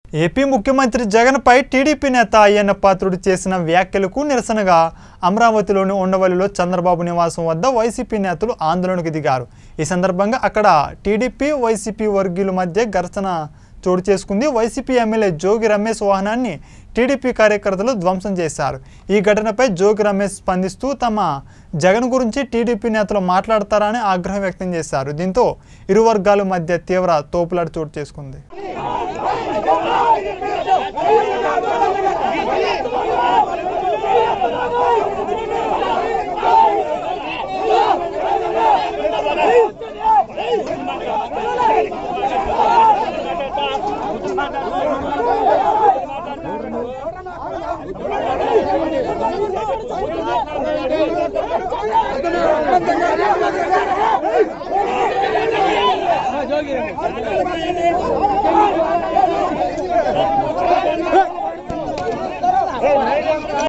AP ముఖ్యమంత్రి జగన్పై TDP నేత అయ్యన్న పాత్రుడు చేసిన వ్యాఖ్యలకు నిరసనగా అమరావతిలోని ఉండవల్లిలో చంద్రబాబు నివాసం వద్ద వైసీపీ నేతలు ఆందోళనకు దిగారు ఈ సందర్భంగా అక్కడ టీడీపీ వైసీపీ వర్గీయుల మధ్య ఘర్షణ చోటు చేసుకుంది వైసీపీ ఎమ్మెల్యే జోగి రమేష్ వాహనాన్ని టీడీపీ కార్యకర్తలు ధ్వంసం చేశారు ఈ ఘటనపై జోగి రమేష్ స్పందిస్తూ తమ జగన్ గురించి టీడీపీ నేతలు మాట్లాడతారని ఆగ్రహం వ్యక్తం చేశారు దీంతో ఇరు వర్గాల మధ్య తీవ్ర తోపులాట చోటు చేసుకుంది